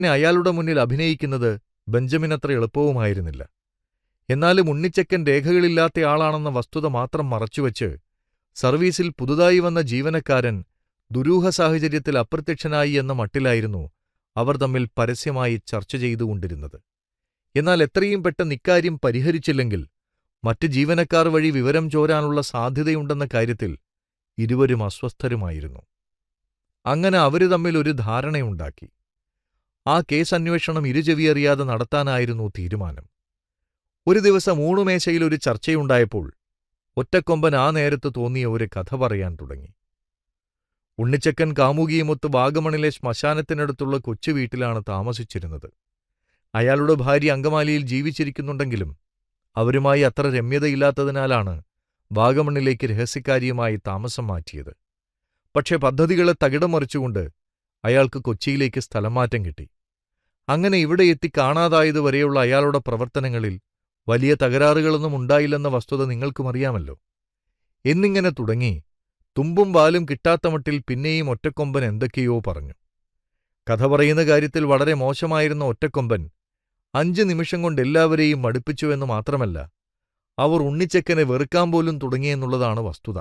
പിന്നെ അയാളുടെ മുന്നിൽ അഭിനയിക്കുന്നത് ബെഞ്ചമിനത്ര എളുപ്പവുമായിരുന്നില്ല എന്നാലും ഉണ്ണിച്ചക്കൻ രേഖകളില്ലാത്തയാളാണെന്ന വസ്തുത മാത്രം മറച്ചുവെച്ച് സർവീസിൽ പുതുതായി വന്ന ജീവനക്കാരൻ ദുരൂഹ സാഹചര്യത്തിൽ അപ്രത്യക്ഷനായി എന്ന മട്ടിലായിരുന്നു അവർ തമ്മിൽ പരസ്യമായി ചർച്ച ചെയ്തുകൊണ്ടിരുന്നത് എന്നാൽ എത്രയും പെട്ടെന്ന് ഇക്കാര്യം പരിഹരിച്ചില്ലെങ്കിൽ മറ്റ് ജീവനക്കാർ വഴി വിവരം ചോരാനുള്ള സാധ്യതയുണ്ടെന്ന കാര്യത്തിൽ ഇരുവരും അസ്വസ്ഥരുമായിരുന്നു അങ്ങനെ അവര് തമ്മിൽ ഒരു ധാരണയുണ്ടാക്കി ആ കേസ് അന്വേഷണം ഇരുചെവിയറിയാതെ നടത്താനായിരുന്നു തീരുമാനം ഒരു ദിവസം ഊണുമേശയിൽ ഒരു ചർച്ചയുണ്ടായപ്പോൾ ഒറ്റക്കൊമ്പൻ ആ നേരത്ത് തോന്നിയ ഒരു കഥ പറയാൻ തുടങ്ങി ഉണ്ണിച്ചക്കൻ കാമുകിയുമൊത്ത് വാഗമണിലെ ശ്മശാനത്തിനടുത്തുള്ള കൊച്ചു വീട്ടിലാണ് താമസിച്ചിരുന്നത് അയാളുടെ ഭാര്യ അങ്കമാലിയിൽ ജീവിച്ചിരിക്കുന്നുണ്ടെങ്കിലും അവരുമായി അത്ര രമ്യതയില്ലാത്തതിനാലാണ് വാഗമണ്ണിലേക്ക് രഹസ്യക്കാരിയുമായി താമസം മാറ്റിയത് പക്ഷേ പദ്ധതികളെ തകിടം മറിച്ചുകൊണ്ട് അയാൾക്ക് കൊച്ചിയിലേക്ക് സ്ഥലം മാറ്റം കിട്ടി അങ്ങനെ ഇവിടെ എത്തി കാണാതായതുവരെയുള്ള അയാളുടെ പ്രവർത്തനങ്ങളിൽ വലിയ തകരാറുകളൊന്നും ഉണ്ടായില്ലെന്ന വസ്തുത നിങ്ങൾക്കും അറിയാമല്ലോ എന്നിങ്ങനെ തുടങ്ങി തുമ്പും വാലും കിട്ടാത്ത മട്ടിൽ പിന്നെയും ഒറ്റക്കൊമ്പൻ എന്തൊക്കെയോ പറഞ്ഞു കഥ പറയുന്ന കാര്യത്തിൽ വളരെ മോശമായിരുന്ന ഒറ്റക്കൊമ്പൻ അഞ്ച് നിമിഷം കൊണ്ട് എല്ലാവരെയും മടുപ്പിച്ചുവെന്ന് മാത്രമല്ല അവർ ഉണ്ണിച്ചക്കനെ വെറുക്കാൻ പോലും തുടങ്ങിയെന്നുള്ളതാണ് വസ്തുത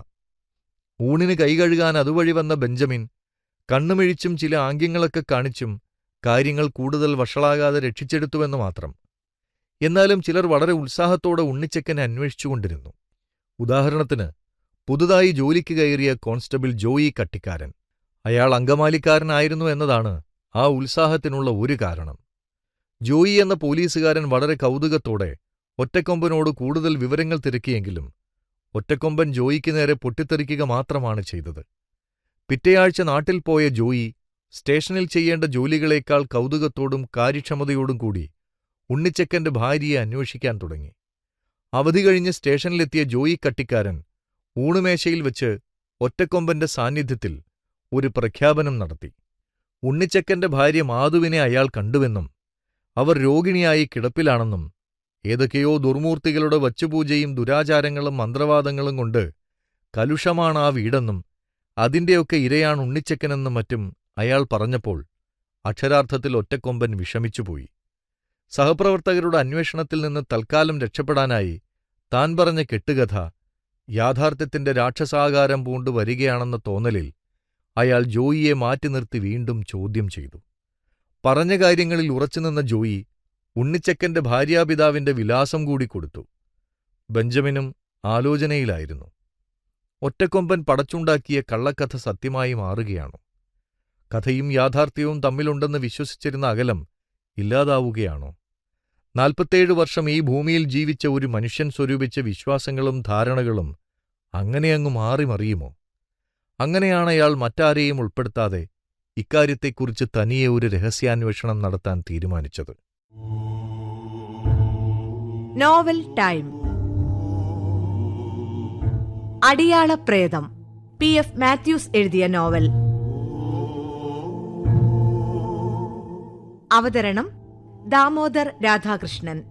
ഊണിന് കൈകഴുകാൻ അതുവഴി വന്ന ബെഞ്ചമിൻ കണ്ണുമിഴിച്ചും ചില ആംഗ്യങ്ങളൊക്കെ കാണിച്ചും കാര്യങ്ങൾ കൂടുതൽ വഷളാകാതെ രക്ഷിച്ചെടുത്തുവെന്ന് മാത്രം എന്നാലും ചിലർ വളരെ ഉത്സാഹത്തോടെ ഉണ്ണിച്ചക്കനെ അന്വേഷിച്ചുകൊണ്ടിരുന്നു ഉദാഹരണത്തിന് പുതുതായി ജോലിക്ക് കയറിയ കോൺസ്റ്റബിൾ ജോയി കട്ടിക്കാരൻ അയാൾ അങ്കമാലിക്കാരനായിരുന്നു എന്നതാണ് ആ ഉത്സാഹത്തിനുള്ള ഒരു കാരണം ജോയി എന്ന പോലീസുകാരൻ വളരെ കൗതുകത്തോടെ ഒറ്റക്കൊമ്പനോട് കൂടുതൽ വിവരങ്ങൾ തിരക്കിയെങ്കിലും ഒറ്റക്കൊമ്പൻ ജോയിക്ക് നേരെ പൊട്ടിത്തെറിക്കുക മാത്രമാണ് ചെയ്തത് പിറ്റേയാഴ്ച നാട്ടിൽ പോയ ജോയി സ്റ്റേഷനിൽ ചെയ്യേണ്ട ജോലികളേക്കാൾ കൗതുകത്തോടും കാര്യക്ഷമതയോടും കൂടി ഉണ്ണിച്ചക്കന്റെ ഭാര്യയെ അന്വേഷിക്കാൻ തുടങ്ങി അവധി കഴിഞ്ഞ് സ്റ്റേഷനിലെത്തിയ ജോയി കട്ടിക്കാരൻ ഊണുമേശയിൽ വെച്ച് ഒറ്റക്കൊമ്പന്റെ സാന്നിധ്യത്തിൽ ഒരു പ്രഖ്യാപനം നടത്തി ഉണ്ണിച്ചക്കന്റെ ഭാര്യ മാധുവിനെ അയാൾ കണ്ടുവെന്നും അവർ രോഗിണിയായി കിടപ്പിലാണെന്നും ഏതൊക്കെയോ ദുർമൂർത്തികളുടെ വച്ചുപൂജയും ദുരാചാരങ്ങളും മന്ത്രവാദങ്ങളും കൊണ്ട് കലുഷമാണ് ആ വീടെന്നും അതിന്റെയൊക്കെ ഇരയാണ് ഉണ്ണിച്ചക്കനെന്നും മറ്റും അയാൾ പറഞ്ഞപ്പോൾ അക്ഷരാർത്ഥത്തിൽ ഒറ്റക്കൊമ്പൻ വിഷമിച്ചുപോയി സഹപ്രവർത്തകരുടെ അന്വേഷണത്തിൽ നിന്ന് തൽക്കാലം രക്ഷപ്പെടാനായി താൻ പറഞ്ഞ കെട്ടുകഥ യാഥാർത്ഥ്യത്തിന്റെ രാക്ഷസാകാരം പൂണ്ടു വരികയാണെന്ന തോന്നലിൽ അയാൾ ജോയിയെ മാറ്റി നിർത്തി വീണ്ടും ചോദ്യം ചെയ്തു പറഞ്ഞ കാര്യങ്ങളിൽ ഉറച്ചുനിന്ന ജോയി ഉണ്ണിച്ചക്കന്റെ ഭാര്യാപിതാവിന്റെ വിലാസം കൂടി കൊടുത്തു ബെഞ്ചമിനും ആലോചനയിലായിരുന്നു ഒറ്റക്കൊമ്പൻ പടച്ചുണ്ടാക്കിയ കള്ളക്കഥ സത്യമായി മാറുകയാണോ കഥയും യാഥാർത്ഥ്യവും തമ്മിലുണ്ടെന്ന് വിശ്വസിച്ചിരുന്ന അകലം ഇല്ലാതാവുകയാണോ നാൽപ്പത്തേഴ് വർഷം ഈ ഭൂമിയിൽ ജീവിച്ച ഒരു മനുഷ്യൻ സ്വരൂപിച്ച വിശ്വാസങ്ങളും ധാരണകളും അങ്ങനെയങ്ങു മാറിമറിയുമോ അങ്ങനെയാണ് അയാൾ മറ്റാരെയും ഉൾപ്പെടുത്താതെ ഇക്കാര്യത്തെക്കുറിച്ച് തനിയെ ഒരു രഹസ്യാന്വേഷണം നടത്താൻ തീരുമാനിച്ചത് നോവൽ ടൈം അടിയാള പ്രേതം പി എഫ് മാത്യൂസ് എഴുതിയ നോവൽ അവതരണം ദാമോദർ രാധാകൃഷ്ണൻ